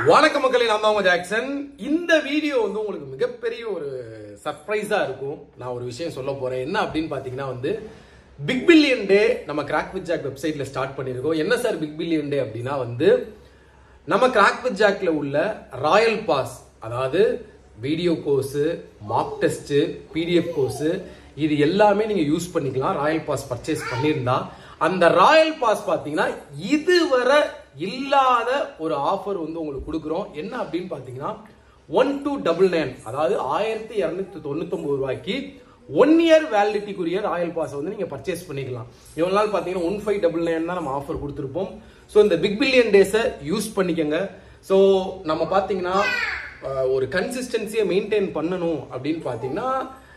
வணக்க மக்களே நான் தான் உங்க ஜாக்சன் இந்த வீடியோ வந்து உங்களுக்கு மிகப்பெரிய ஒரு சர்ப்ரைஸா இருக்கும் நான் ஒரு விஷயம் சொல்ல போறேன் என்ன அப்படின்னு பாத்தீங்கன்னா வந்து பிக் பில்லியன் டே நம்ம கிராக் வித் ஜாக் வெப்சைட்ல ஸ்டார்ட் பண்ணிருக்கோம் என்ன சார் பிக் பில்லியன் டே அப்படின்னா வந்து நம்ம கிராக் வித் ஜாக்ல உள்ள ராயல் பாஸ் அதாவது video course mock test PDF course இது எல்லாமே நீங்க யூஸ் பண்ணிக்கலாம் ராயல் பாஸ் பர்ச்சேஸ் பண்ணியிருந்தா அந்த ராயல் பாஸ் பாத்தீங்கன்னா இதுவரை இல்லாத ஒரு ஆஃபர் வந்து உங்களுக்கு கொடுக்குறோம் என்ன அப்படின்னு பாத்தீங்கன்னா ஒன் டூ டபுள் நைன் அதாவது ஆயிரத்தி இரநூத்தி தொண்ணூத்தொன்பது ரூபாய்க்கு ஒன் இயர் வேலிடிட்டிக்குரிய ராயல் பாஸ் வந்து நீங்க பர்ச்சேஸ் பண்ணிக்கலாம் இவ்வளவு நாள் பாத்தீங்கன்னா ஒன் ஃபைவ் டபுள் நைன் தான் நம்ம ஆஃபர் கொடுத்துருப்போம் ஸோ இந்த பிக் பில்லியன் டேஸை யூஸ் பண்ணிக்கோங்க ஸோ நம்ம பாத்தீங்கன்னா அஹ், ஒரு கன்சிஸ்டன்சியை மெயின்டைன் பண்ணணும் அப்படின்னு பாத்தீங்கன்னா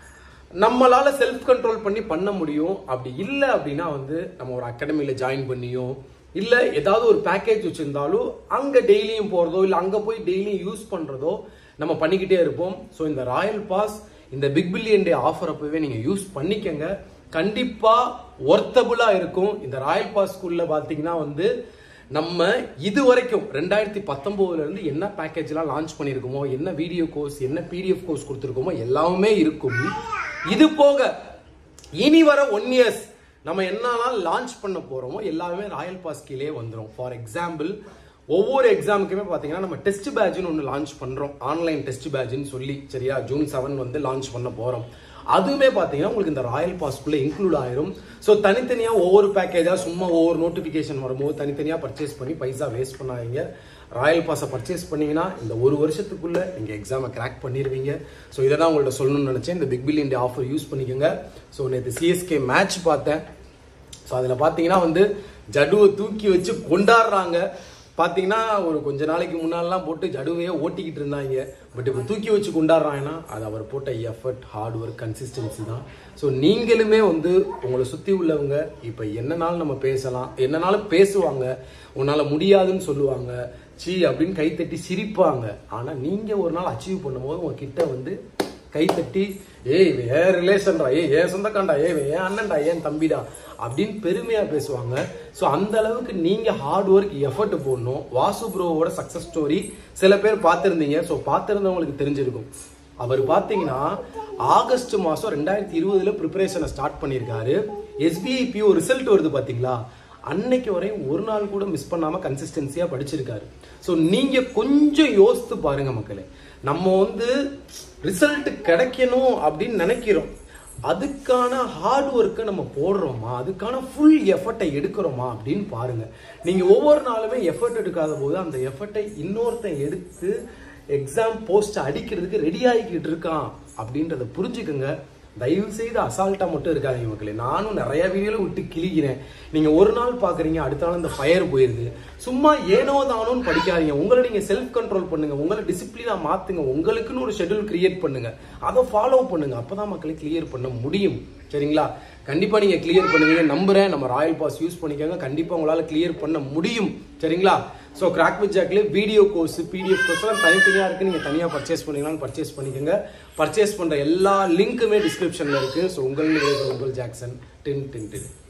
நம்மளால செல்ஃப் கண்ட்ரோல் பண்ணி பண்ண முடியும் அப்படி இல்லை அப்படின்னா வந்து நம்ம ஒரு அகாடமியில ஜாயின் பண்ணியோ இல்ல ஏதாவது ஒரு பேக்கேஜ் வச்சிருந்தாலும் அங்க டெய்லியும் போறதோ இல்ல அங்க போய் டெய்லியும் யூஸ் பண்றதோ நம்ம பண்ணிக்கிட்டே இருப்போம் ஸோ இந்த ராயல் பாஸ் இந்த பிக் பில்லியன் டே ஆஃபர் அப்பவே நீங்க யூஸ் பண்ணிக்கங்க கண்டிப்பா ஒர்த்தபுளா இருக்கும் இந்த ராயல் பாஸ்க்குள்ள பாத்தீங்கன்னா வந்து நம்ம இது வரைக்கும் ரெண்டாயிரத்தி பத்தொன்பதுல இருந்து என்ன பேக்கேஜ்லாம் லான்ச் பண்ணியிருக்கோமோ என்ன வீடியோ கோர்ஸ் என்ன பிடிஎஃப் கோர்ஸ் கொடுத்துருக்கோமோ எல்லாமே இருக்கும் இது போக இனி வர ஒன் இயர்ஸ் நம்ம என்னலாம் லான்ச் பண்ண போறோமோ எல்லாமே ராயல் பாஸ் கீழே வந்துடும் ஃபார் எக்ஸாம்பிள் ஒவ்வொரு எக்ஸாமுக்குமே பார்த்தீங்கன்னா நம்ம டெஸ்ட் பேட்ச்னு ஒன்று லான்ச் பண்றோம் ஆன்லைன் டெஸ்ட் பேட்ச்னு சொல்லி சரியா ஜூன் செவன் வந்து லான்ச் பண்ண போறோம் அதுவுமே பார்த்தீங்கன்னா உங்களுக்கு இந்த ராயல் பாஸ்க்குள்ள இன்க்ளூட் ஆயிரும் ஸோ தனித்தனியாக ஒவ்வொரு பேக்கேஜாக சும்மா ஒவ்வொரு நோட்டிஃபிகேஷன் வரும்போது தனித்தனியாக பர்ச்சேஸ் பண்ணி பைசா வேஸ்ட் பண்ணாதீங்க ராயல் பாஸை பர்ச்சேஸ் பண்ணீங்கன்னா இந்த ஒரு வருஷத்துக்குள்ள நீங்கள் எக்ஸாமை கிராக் பண்ணிடுவீங்க ஸோ இதை தான் உங்கள்ட்ட சொல்லணும்னு நினச்சேன் இந்த big bill India offer use பண்ணிக்கோங்க ஸோ நேற்று சிஎஸ்கே மேட்ச் பார்த்தேன் ஸோ அதில் பார்த்தீங்கன்னா வந்து ஜடுவை தூக்கி வச்சு கொண்டாடுறாங்க பார்த்தீங்கன்னா ஒரு கொஞ்ச நாளைக்கு முன்னாடிலாம் போட்டு ஜடுவையே ஓட்டிக்கிட்டு இருந்தாங்க பட் இப்போ தூக்கி வச்சு கொண்டாடுறாங்கன்னா அது அவர் போட்ட எஃபர்ட் ஹார்ட் ஒர்க் கன்சிஸ்டன்சி தான் ஸோ நீங்களுமே வந்து உங்களை சுற்றி உள்ளவங்க இப்போ என்னனாலும் நம்ம பேசலாம் என்னனாலும் பேசுவாங்க உன்னால் முடியாதுன்னு சொல்லுவாங்க சீ அப்படின்னு கைத்தட்டி சிரிப்பாங்க ஆனால் நீங்கள் ஒரு நாள் அச்சீவ் பண்ணும்போது உங்ககிட்ட வந்து கைத்தட்டி ஏய் இவன் ஏன் ரிலேஷன்டா ஏய் ஏன் சொந்தக்காண்டா ஏய் இவன் ஏன் அண்ணன்டா ஏன் தம்பிடா அப்படின்னு பெருமையா பேசுவாங்க ஸோ அந்த அளவுக்கு நீங்க ஹார்ட் ஒர்க் எஃபர்ட் போடணும் வாசு ப்ரோவோட சக்சஸ் ஸ்டோரி சில பேர் பார்த்துருந்தீங்க ஸோ பார்த்துருந்தவங்களுக்கு தெரிஞ்சிருக்கும் அவர் பார்த்தீங்கன்னா ஆகஸ்ட் மாதம் ரெண்டாயிரத்தி இருபதுல ப்ரிப்பரேஷனை ஸ்டார்ட் பண்ணியிருக்காரு எஸ்பிஐ பிஓ ரிசல்ட் வருது பார்த்தீங்களா அன்னைக்கு வரையும் ஒரு நாள் கூட மிஸ் பண்ணாம கன்சிஸ்டன்சியா படிச்சிருக்காரு ஸோ நீங்க கொஞ்சம் யோசித்து பாருங்க மக்களே நம்ம வந்து ரிசல்ட் கிடைக்கணும் அப்படின்னு நினைக்கிறோம் அதுக்கான ஹார்ட் ஒர்க்கை நம்ம போடுறோமா அதுக்கான ஃபுல் எஃபர்ட்டை எடுக்கிறோமா அப்படின்னு பாருங்க நீங்க ஒவ்வொரு நாளுமே எஃபர்ட் எடுக்காத போது அந்த எஃபர்ட்டை இன்னொருத்தன் எடுத்து எக்ஸாம் போஸ்ட் அடிக்கிறதுக்கு ரெடி ஆகிக்கிட்டு இருக்கான் அப்படின்றத புரிஞ்சுக்குங்க தயவு செய்து அசால்ட்டா மட்டும் இருக்காதீங்க மக்களே நானும் நிறைய வீடியோல விட்டு கிழிக்கிறேன் நீங்க ஒரு நாள் பாக்குறீங்க அடுத்த நாள் இந்த ஃபயர் போயிருது சும்மா ஏனோ தானோன்னு படிக்காதீங்க உங்களை நீங்க செல்ஃப் கண்ட்ரோல் பண்ணுங்க உங்களை டிசிப்ளினா மாத்துங்க உங்களுக்குன்னு ஒரு ஷெட்யூல் கிரியேட் பண்ணுங்க அதை ஃபாலோ பண்ணுங்க அப்பதான் மக்களை கிளியர் பண்ண முடியும் சரிங்களா கண்டிப்பா நீங்க கிளியர் பண்ணுவீங்க நம்புறேன் நம்ம ராயல் பாஸ் யூஸ் பண்ணிக்கோங்க கண்டிப்பா உங்களால கிளியர் பண்ண முடியும் சரிங்களா ஸோ கிராக் வித் ஜாக்ல வீடியோ கோர்ஸ் பிடிஎஃப் கோர்ஸ் எல்லாம் தனித்தனியாக இருக்கு நீங்க தனியாக பர்ச்சேஸ் பண்ணிக்கலாம் பர்ச்சேஸ் பண்ணிக்கோங்க பர்ச்சேஸ் பண்ற எல்லா லிங்க்குமே டிஸ்கிரிப்ஷன்ல இருக்கு ஸோ உங்கள் நிலையில் உங்கள் ஜாக்சன் டென் டென் டென்